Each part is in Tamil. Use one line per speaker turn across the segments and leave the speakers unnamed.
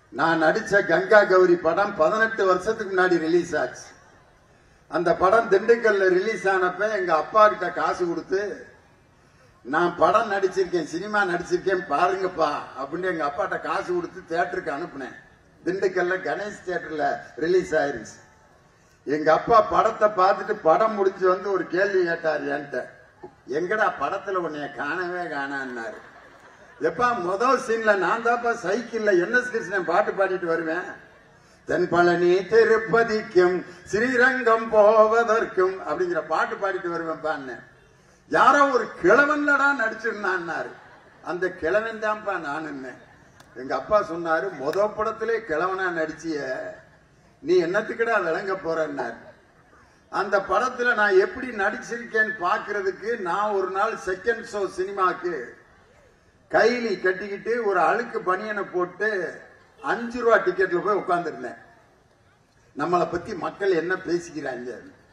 நான் நடிச்ச கங்கா கௌரி படம் பதினெட்டு வருஷத்துக்கு முன்னாடி ரிலீஸ் ஆச்சு அந்த படம் திண்டுக்கல்ல ரிலீஸ் ஆனப்ப எங்க அப்பா கிட்ட காசு கொடுத்து நான் படம் நடிச்சிருக்கேன் சினிமா நடிச்சிருக்கேன் பாருங்கப்பா அப்படின்னு எங்க அப்பாட்ட காசு கொடுத்து தியேட்டருக்கு அனுப்புனேன் திண்டுக்கல்ல கணேஷ் தியேட்டர்ல ரிலீஸ் ஆயிருச்சு எங்க அப்பா படத்தை பார்த்துட்டு படம் முடிஞ்சு வந்து ஒரு கேள்வி கேட்டார் என்கிட்ட எங்கடா படத்துல உன்னைய காணவே காணான்னாரு எப்பா முதல் சீன்ல நான் தான்ப்பா சைக்கிள்ல என்எஸ் கிருஷ்ணன் பாட்டு பாடிட்டு வருவேன் தென்பழனி திருப்பதிக்கும் ஸ்ரீரங்கம் போவதற்கும் அப்படிங்கிற பாட்டு பாடிட்டு வருவேன்ப்பான்னு யாரோ ஒரு கிழவன்லடா நடிச்சிருந்தான்னாரு அந்த கிழவன் தான்ப்பா நான் எங்க அப்பா சொன்னாரு முத படத்திலே கிழவனா நடிச்சிய நீ என்னத்துக்குடா விளங்க போறன்னாரு அந்த படத்துல நான் எப்படி நடிச்சிருக்கேன்னு பாக்குறதுக்கு நான் ஒரு நாள் செகண்ட் ஷோ சினிமாக்கு கைலி கட்டிக்கிட்டு ஒரு அழுக்கு பனியனை போட்டு அஞ்சு ரூபா டிக்கெட்ல போய் உட்கார்ந்துருந்தேன் நம்மளை பத்தி மக்கள் என்ன பேசிக்கிறாங்க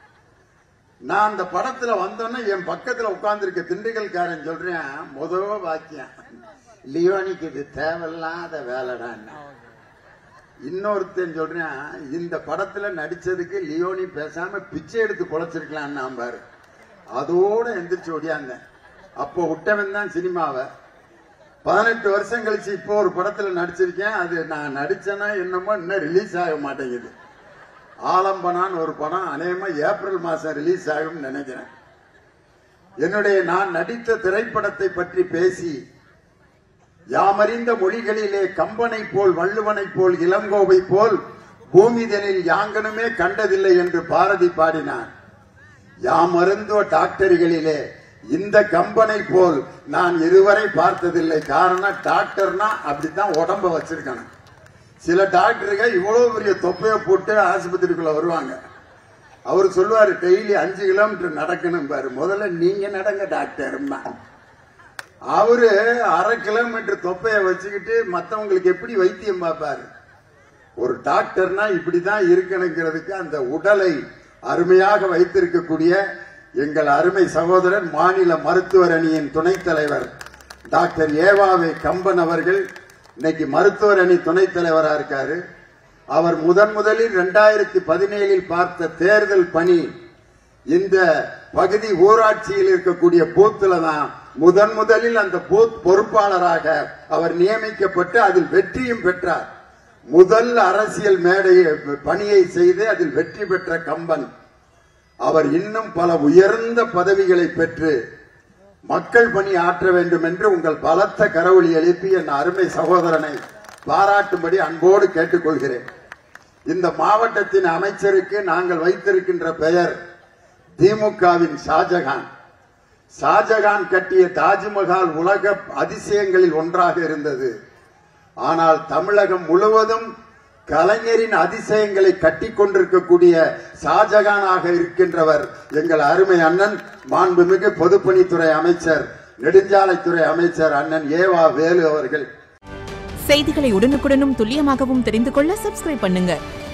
நான் அந்த படத்துல வந்தோன்னே என் பக்கத்துல உட்கார்ந்துருக்க திண்டுக்கல்காரன் சொல்றேன் முதல் வாக்கியம் லியோனிக்கு இது தேவையில்லாத வேலைடான்னு இன்னொருத்தன் சொல்றேன் இந்த படத்துல நடிச்சதுக்கு லியோனி பேசாம பிச்சை எடுத்து பொழைச்சிருக்கலாம் நான் பாரு அதோட எந்திரிச்சு ஓடியாந்தேன் அப்போ விட்டவன் தான் சினிமாவை பதினெட்டு வருஷம் கழிச்சு இப்போ ஒரு படத்துல நடிச்சிருக்கேன் அது நான் நடிச்சேன்னா என்னமோ இன்னும் ரிலீஸ் ஆக மாட்டேங்குது ஆலம்பனான்னு ஒரு படம் அநேகமா ஏப்ரல் மாசம் ரிலீஸ் ஆகும்னு நினைக்கிறேன் என்னுடைய நான் நடித்த திரைப்படத்தை பற்றி பேசி யாமறிந்த மொழிகளிலே கம்பனை போல் வள்ளுவனை போல் இளங்கோவை போல் பூமிதனில் யாங்கனுமே கண்டதில்லை என்று பாரதி பாடினான் யாமருந்தோ டாக்டர்களிலே இந்த கம்பனை போல் நான் இதுவரை பார்த்ததில்லை காரணம் டாக்டர்னா அப்படித்தான் உடம்ப வச்சிருக்கணும் சில டாக்டருங்க இவ்வளவு பெரிய தொப்பையை போட்டு ஆஸ்பத்திரிக்குள்ள வருவாங்க அவர் சொல்லுவாரு டெய்லி அஞ்சு கிலோமீட்டர் நடக்கணும் பாரு முதல்ல நீங்க நடங்க டாக்டர் அவரு அரை கிலோமீட்டர் தொப்பைய வச்சுக்கிட்டு மத்தவங்களுக்கு எப்படி வைத்தியம் பார்ப்பாரு ஒரு டாக்டர்னா இப்படிதான் இருக்கணுங்கிறதுக்கு அந்த உடலை அருமையாக வைத்திருக்கக்கூடிய எங்கள் அருமை சகோதரர் மாநில மருத்துவர் அணியின் துணைத் தலைவர் டாக்டர் ஏவாவை கம்பன் அவர்கள் இன்னைக்கு மருத்துவர் அணி துணைத் தலைவரா இருக்காரு அவர் முதன் முதலில் இரண்டாயிரத்தி பதினேழில் பார்த்த தேர்தல் பணி இந்த பகுதி ஊராட்சியில் இருக்கக்கூடிய பூத்துல தான் முதன் முதலில் அந்த பூத் பொறுப்பாளராக அவர் நியமிக்கப்பட்டு அதில் வெற்றியும் பெற்றார் முதல் அரசியல் மேடை பணியை செய்து அதில் வெற்றி பெற்ற கம்பன் அவர் இன்னும் பல உயர்ந்த பதவிகளை பெற்று மக்கள் பணி ஆற்ற வேண்டும் என்று உங்கள் பலத்த கரவொலி எழுப்பி என் அருமை சகோதரனை பாராட்டும்படி அன்போடு கேட்டுக்கொள்கிறேன் இந்த மாவட்டத்தின் அமைச்சருக்கு நாங்கள் வைத்திருக்கின்ற பெயர் திமுகவின் ஷாஜகான் ஷாஜகான் கட்டிய தாஜ்மஹால் உலக அதிசயங்களில் ஒன்றாக இருந்தது ஆனால் தமிழகம் முழுவதும் கலைஞரின் அதிசயங்களை கட்டி கொண்டிருக்கக்கூடிய ஷாஜகானாக இருக்கின்றவர் எங்கள் அருமை அண்ணன் மாண்புமிகு பொதுப்பணித்துறை அமைச்சர் நெடுஞ்சாலைத்துறை அமைச்சர் அண்ணன் ஏவா வேலு அவர்கள்
செய்திகளை உடனுக்குடனும் துல்லியமாகவும் தெரிந்து கொள்ள சப்ஸ்கிரைப் பண்ணுங்க